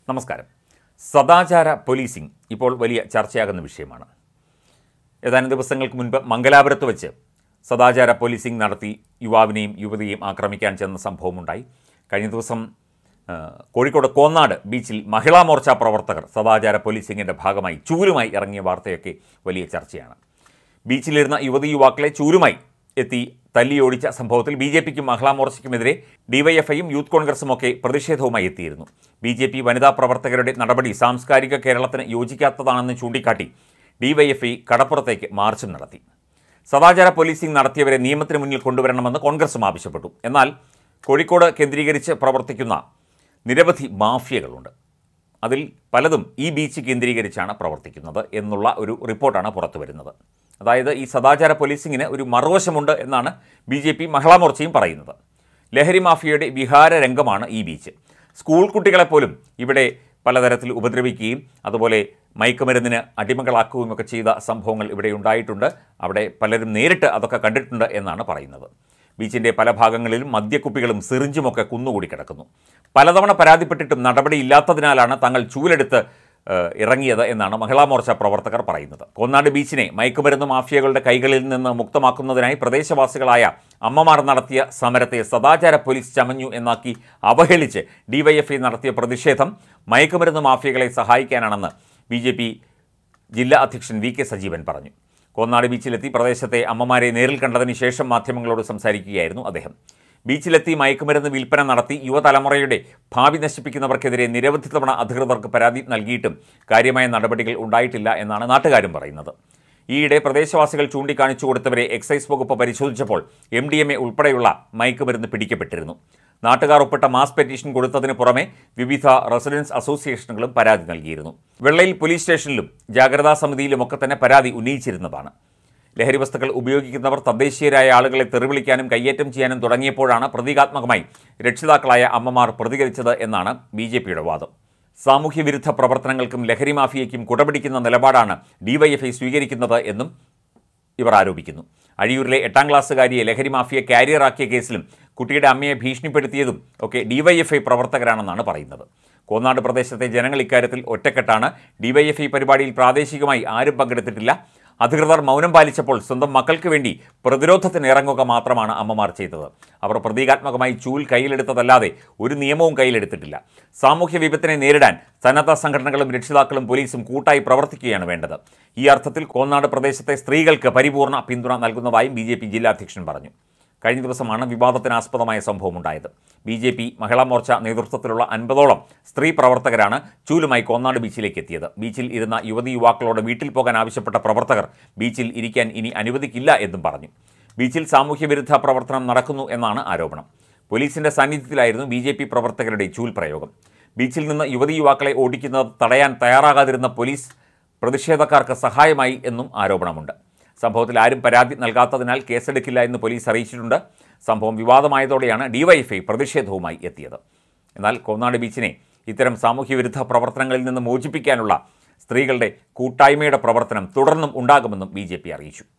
നമസ്കാരം സദാചാര പോലീസിംഗ് ഇപ്പോൾ വലിയ ചർച്ചയാകുന്ന വിഷയമാണ് ഏതാനും ദിവസങ്ങൾക്ക് മുൻപ് മംഗലാപുരത്ത് വെച്ച് സദാചാര പോലീസിംഗ് നടത്തി യുവാവിനെയും യുവതിയെയും ആക്രമിക്കാൻ ചെന്ന സംഭവമുണ്ടായി കഴിഞ്ഞ ദിവസം ആ, കോഴിക്കോട് കോന്നാട് ബീച്ചിൽ മഹിളാ മോർച്ച പ്രവർത്തകർ സദാചാര പോലീസിംഗിൻ്റെ ഭാഗമായി ചൂലുമായി ഇറങ്ങിയ വാർത്തയൊക്കെ വലിയ ചർച്ചയാണ് ബീച്ചിലിരുന്ന യുവതി യുവാക്കളെ ചൂലുമായി എത്തി തല്ലിയോടിച്ച സംഭവത്തിൽ ബി ജെ പിക്കും മഹിളാ മോർച്ചയ്ക്കുമെതിരെ ഡിവൈഎഫ്ഐയും യൂത്ത് കോൺഗ്രസും ഒക്കെ പ്രതിഷേധവുമായി എത്തിയിരുന്നു ബി ജെ പി വനിതാ പ്രവർത്തകരുടെ നടപടി സാംസ്കാരിക കേരളത്തിന് യോജിക്കാത്തതാണെന്ന് ചൂണ്ടിക്കാട്ടി ഡിവൈഎഫ്ഐ കടപ്പുറത്തേക്ക് മാർച്ചും നടത്തി സദാചാര പോലീസിംഗ് നടത്തിയവരെ നിയമത്തിന് മുന്നിൽ കൊണ്ടുവരണമെന്ന് കോൺഗ്രസും ആവശ്യപ്പെട്ടു എന്നാൽ കോഴിക്കോട് കേന്ദ്രീകരിച്ച് പ്രവർത്തിക്കുന്ന നിരവധി മാഫിയകളുണ്ട് അതിൽ പലതും ഈ ബീച്ച് കേന്ദ്രീകരിച്ചാണ് പ്രവർത്തിക്കുന്നത് എന്നുള്ള ഒരു റിപ്പോർട്ടാണ് പുറത്തു വരുന്നത് അതായത് ഈ സദാചാര പോലീസിങ്ങിന് ഒരു മറുവശമുണ്ട് എന്നാണ് ബി ജെ പി മഹിളാ മോർച്ചയും പറയുന്നത് ലഹരി മാഫിയയുടെ വിഹാര രംഗമാണ് ഈ ബീച്ച് സ്കൂൾ കുട്ടികളെപ്പോലും ഇവിടെ പലതരത്തിൽ ഉപദ്രവിക്കുകയും അതുപോലെ മയക്കുമരുന്നിന് അടിമകളാക്കുകയും ഒക്കെ ചെയ്ത സംഭവങ്ങൾ ഇവിടെ ഉണ്ടായിട്ടുണ്ട് അവിടെ പലരും നേരിട്ട് അതൊക്കെ കണ്ടിട്ടുണ്ട് എന്നാണ് പറയുന്നത് ബീച്ചിൻ്റെ പല ഭാഗങ്ങളിലും മദ്യക്കുപ്പികളും സിറിഞ്ചുമൊക്കെ കുന്നുകൂടി കിടക്കുന്നു പലതവണ പരാതിപ്പെട്ടിട്ടും നടപടിയില്ലാത്തതിനാലാണ് തങ്ങൾ ചൂലെടുത്ത് ഏഹ്, ഇറങ്ങിയത് എന്നാണ് മഹിളാ മോർച്ച പ്രവർത്തകർ പറയുന്നത് കോന്നാട് ബീച്ചിനെ മയക്കുമരുന്ന് മാഫിയകളുടെ കൈകളിൽ നിന്ന് മുക്തമാക്കുന്നതിനായി പ്രദേശവാസികളായ അമ്മമാർ നടത്തിയ സമരത്തെ സദാചാര പോലീസ് ചമഞ്ഞു എന്നാക്കി അവഹേളിച്ച് ഡിവൈഎഫ്ഐ നടത്തിയ പ്രതിഷേധം മയക്കുമരുന്ന് മാഫിയകളെ സഹായിക്കാനാണെന്ന് ബി ജില്ലാ അധ്യക്ഷൻ വി കെ സജീവൻ പറഞ്ഞു കോന്നാട് ബീച്ചിലെത്തി പ്രദേശത്തെ അമ്മമാരെ നേരിൽ കണ്ടതിന് ശേഷം മാധ്യമങ്ങളോട് സംസാരിക്കുകയായിരുന്നു അദ്ദേഹം ബീച്ചിലെത്തി മയക്കുമരുന്ന് വിൽപ്പന നടത്തി യുവതലമുറയുടെ ഭാവി നശിപ്പിക്കുന്നവർക്കെതിരെ നിരവധി തവണ അധികൃതർക്ക് പരാതി നൽകിയിട്ടും കാര്യമായ നടപടികൾ ഉണ്ടായിട്ടില്ല എന്നാണ് നാട്ടുകാരും പറയുന്നത് ഈയിടെ പ്രദേശവാസികൾ ചൂണ്ടിക്കാണിച്ചു കൊടുത്തവരെ എക്സൈസ് വകുപ്പ് പരിശോധിച്ചപ്പോൾ എം ഡി എം എ ഉൾപ്പെടെയുള്ള മയക്കുമരുന്ന് പിടിക്കപ്പെട്ടിരുന്നു നാട്ടുകാർ ഒപ്പിട്ട മാസ് പെറ്റീഷൻ കൊടുത്തതിന് പുറമെ വിവിധ റെസിഡൻസ് അസോസിയേഷനുകളും പരാതി നൽകിയിരുന്നു വെള്ളയിൽ പോലീസ് സ്റ്റേഷനിലും ജാഗ്രതാ സമിതിയിലുമൊക്കെ തന്നെ പരാതി ഉന്നയിച്ചിരുന്നതാണ് ലഹരി വസ്തുക്കൾ ഉപയോഗിക്കുന്നവർ തദ്ദേശീയരായ ആളുകളെ തെറിവിളിക്കാനും കയ്യേറ്റം ചെയ്യാനും തുടങ്ങിയപ്പോഴാണ് പ്രതീകാത്മകമായി രക്ഷിതാക്കളായ അമ്മമാർ പ്രതികരിച്ചത് എന്നാണ് ബി ജെ പിയുടെ വാദം സാമൂഹ്യവിരുദ്ധ പ്രവർത്തനങ്ങൾക്കും ലഹരി മാഫിയയ്ക്കും കുടപിടിക്കുന്ന നിലപാടാണ് ഡിവൈഎഫ്ഐ സ്വീകരിക്കുന്നത് എന്നും ഇവർ ആരോപിക്കുന്നു അഴിയൂരിലെ എട്ടാം ക്ലാസ്സുകാരിയെ ലഹരി മാഫിയ കാരിയറാക്കിയ കേസിലും കുട്ടിയുടെ അമ്മയെ ഭീഷണിപ്പെടുത്തിയതും ഒക്കെ ഡിവൈഎഫ്ഐ പ്രവർത്തകരാണെന്നാണ് പറയുന്നത് കോന്നാട് പ്രദേശത്തെ ജനങ്ങൾ ഇക്കാര്യത്തിൽ ഒറ്റക്കെട്ടാണ് ഡിവൈഎഫ്ഐ പരിപാടിയിൽ പ്രാദേശികമായി ആരും പങ്കെടുത്തിട്ടില്ല അധികൃതർ മൗനം പാലിച്ചപ്പോൾ സ്വന്തം മക്കൾക്ക് വേണ്ടി പ്രതിരോധത്തിന് ഇറങ്ങുക മാത്രമാണ് അമ്മമാർ ചെയ്തത് അവർ പ്രതീകാത്മകമായി ചൂൽ കയ്യിലെടുത്തതല്ലാതെ ഒരു നിയമവും കയ്യിലെടുത്തിട്ടില്ല സാമൂഹ്യ വിപത്തിനെ നേരിടാൻ സന്നദ്ധ സംഘടനകളും രക്ഷിതാക്കളും പോലീസും കൂട്ടായി പ്രവർത്തിക്കുകയാണ് വേണ്ടത് ഈ അർത്ഥത്തിൽ കോന്നാട് പ്രദേശത്തെ സ്ത്രീകൾക്ക് പരിപൂർണ പിന്തുണ നൽകുന്നതായും ബി ജില്ലാ അധ്യക്ഷൻ പറഞ്ഞു കഴിഞ്ഞ ദിവസമാണ് വിവാദത്തിനാസ്പദമായ സംഭവമുണ്ടായത് B J P Mahila Morcha നേതൃത്വത്തിലുള്ള അൻപതോളം സ്ത്രീ പ്രവർത്തകരാണ് ചൂലുമായി കോന്നാട് ബീച്ചിലേക്ക് എത്തിയത് ബീച്ചിൽ ഇരുന്ന യുവതി യുവാക്കളോട് വീട്ടിൽ പോകാൻ ആവശ്യപ്പെട്ട പ്രവർത്തകർ ബീച്ചിൽ ഇരിക്കാൻ ഇനി അനുവദിക്കില്ല എന്നും പറഞ്ഞു ബീച്ചിൽ സാമൂഹ്യവിരുദ്ധ പ്രവർത്തനം നടക്കുന്നു എന്നാണ് ആരോപണം പോലീസിന്റെ സാന്നിധ്യത്തിലായിരുന്നു ബി ജെ പി പ്രവർത്തകരുടെ ചൂൽ പ്രയോഗം ബീച്ചിൽ നിന്ന് യുവതി യുവാക്കളെ ഓടിക്കുന്നത് തടയാൻ തയ്യാറാകാതിരുന്ന പോലീസ് പ്രതിഷേധക്കാർക്ക് സഹായമായി എന്നും ആരോപണമുണ്ട് സംഭവത്തിൽ ആരും പരാതി നൽകാത്തതിനാൽ കേസെടുക്കില്ല എന്ന് പോലീസ് അറിയിച്ചിട്ടുണ്ട് സംഭവം വിവാദമായതോടെയാണ് ഡിവൈഎഫ്ഐ പ്രതിഷേധവുമായി എത്തിയത് എന്നാൽ കോന്നാട് ബീച്ചിനെ ഇത്തരം സാമൂഹ്യവിരുദ്ധ പ്രവർത്തനങ്ങളിൽ നിന്ന് മോചിപ്പിക്കാനുള്ള സ്ത്രീകളുടെ കൂട്ടായ്മയുടെ പ്രവർത്തനം തുടർന്നും ഉണ്ടാകുമെന്നും ബി അറിയിച്ചു